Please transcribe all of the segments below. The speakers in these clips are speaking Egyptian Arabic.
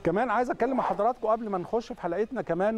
كمان عايز اتكلم مع حضراتكم قبل ما نخش في حلقتنا كمان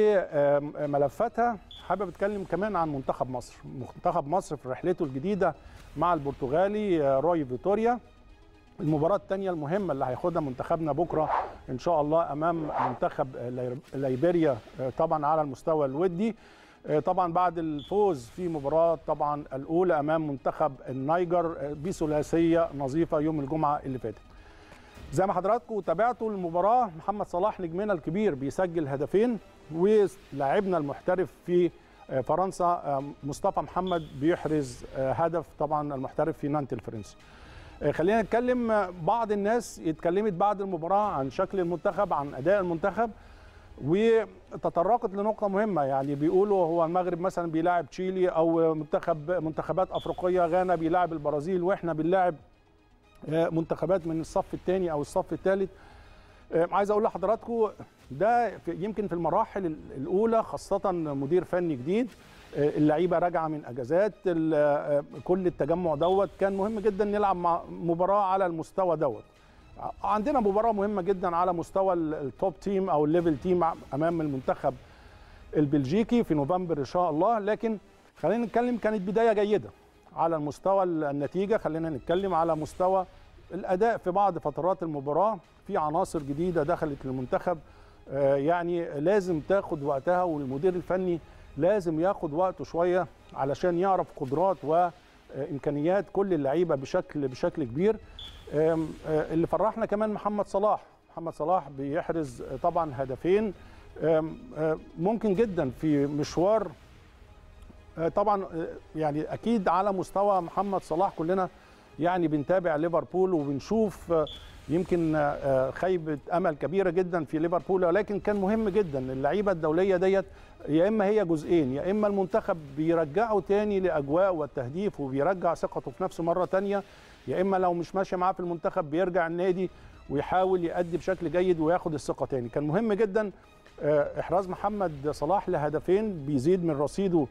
وملفاتها حابب اتكلم كمان عن منتخب مصر منتخب مصر في رحلته الجديده مع البرتغالي روي فيتوريا المباراة الثانية المهمة اللي هياخدها منتخبنا بكرة إن شاء الله أمام منتخب ليبيريا طبعا على المستوى الودي طبعا بعد الفوز في مباراة طبعا الأولى أمام منتخب النيجر بثلاثية نظيفة يوم الجمعة اللي فاتت زي ما حضراتكم تابعتوا المباراة محمد صلاح نجمنا الكبير بيسجل هدفين ولاعبنا المحترف في فرنسا مصطفى محمد بيحرز هدف طبعا المحترف في نانت الفرنسي خلينا نتكلم بعض الناس اتكلمت بعد المباراة عن شكل المنتخب عن أداء المنتخب وتطرقت لنقطة مهمة يعني بيقولوا هو المغرب مثلا بيلاعب تشيلي أو منتخب منتخبات أفريقية غانا بيلاعب البرازيل وإحنا بنلاعب منتخبات من الصف الثاني أو الصف الثالث عايز أقول لحضراتكم ده يمكن في المراحل الأولى خاصة مدير فني جديد اللعيبه راجعه من اجازات كل التجمع دوت كان مهم جدا نلعب مع مباراه على المستوى دوت عندنا مباراه مهمه جدا على مستوى التوب تيم او الليفل تيم امام المنتخب البلجيكي في نوفمبر ان شاء الله لكن خلينا نتكلم كانت بدايه جيده على المستوى النتيجه خلينا نتكلم على مستوى الاداء في بعض فترات المباراه في عناصر جديده دخلت للمنتخب يعني لازم تاخد وقتها والمدير الفني لازم ياخد وقته شويه علشان يعرف قدرات وامكانيات كل اللعيبه بشكل بشكل كبير اللي فرحنا كمان محمد صلاح محمد صلاح بيحرز طبعا هدفين ممكن جدا في مشوار طبعا يعني اكيد على مستوى محمد صلاح كلنا يعني بنتابع ليفربول وبنشوف يمكن خيبه امل كبيره جدا في ليفربول ولكن كان مهم جدا اللعيبه الدوليه ديت يا اما هي جزئين يا اما المنتخب بيرجعه تاني لاجواء والتهديف وبيرجع ثقته في نفسه مره تانيه يا اما لو مش ماشي معاه في المنتخب بيرجع النادي ويحاول يأدي بشكل جيد وياخد الثقه تاني كان مهم جدا احراز محمد صلاح لهدفين بيزيد من رصيده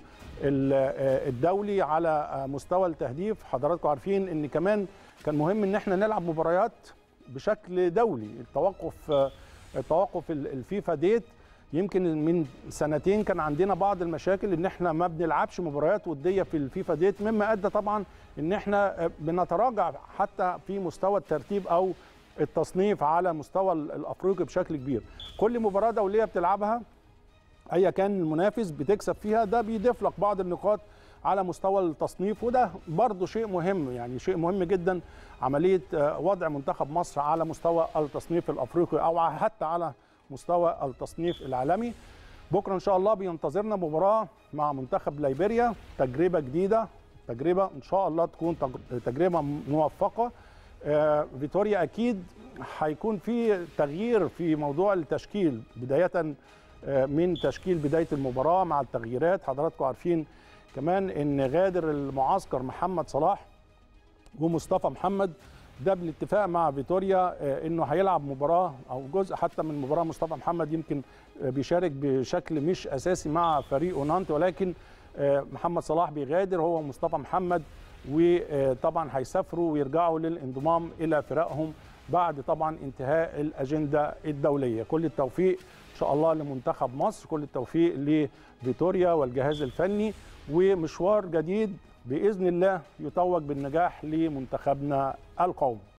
الدولي على مستوى التهديف حضراتكم عارفين ان كمان كان مهم ان احنا نلعب مباريات بشكل دولي التوقف التوقف الفيفا ديت يمكن من سنتين كان عندنا بعض المشاكل ان احنا ما بنلعبش مباريات وديه في الفيفا ديت مما ادى طبعا ان احنا بنتراجع حتى في مستوى الترتيب او التصنيف على مستوى الافريقي بشكل كبير كل مباراه دوليه بتلعبها ايا كان المنافس بتكسب فيها ده بيضيف لك بعض النقاط على مستوى التصنيف وده برضه شيء مهم يعني شيء مهم جدا عمليه وضع منتخب مصر على مستوى التصنيف الافريقي او حتى على مستوى التصنيف العالمي بكره ان شاء الله بينتظرنا مباراه مع منتخب ليبيريا تجربه جديده تجربه ان شاء الله تكون تجربه موفقه فيتوريا اكيد هيكون في تغيير في موضوع التشكيل بدايه من تشكيل بدايه المباراه مع التغييرات حضراتكم عارفين كمان ان غادر المعسكر محمد صلاح ومصطفى محمد ده بالاتفاق مع فيتوريا انه هيلعب مباراه او جزء حتى من مباراه مصطفى محمد يمكن بيشارك بشكل مش اساسي مع فريق نانت ولكن محمد صلاح بيغادر هو ومصطفى محمد وطبعا هيسافروا ويرجعوا للانضمام الى فرقهم بعد طبعا انتهاء الاجنده الدوليه كل التوفيق ان شاء الله لمنتخب مصر كل التوفيق لفيتوريا والجهاز الفني ومشوار جديد باذن الله يتوج بالنجاح لمنتخبنا القومي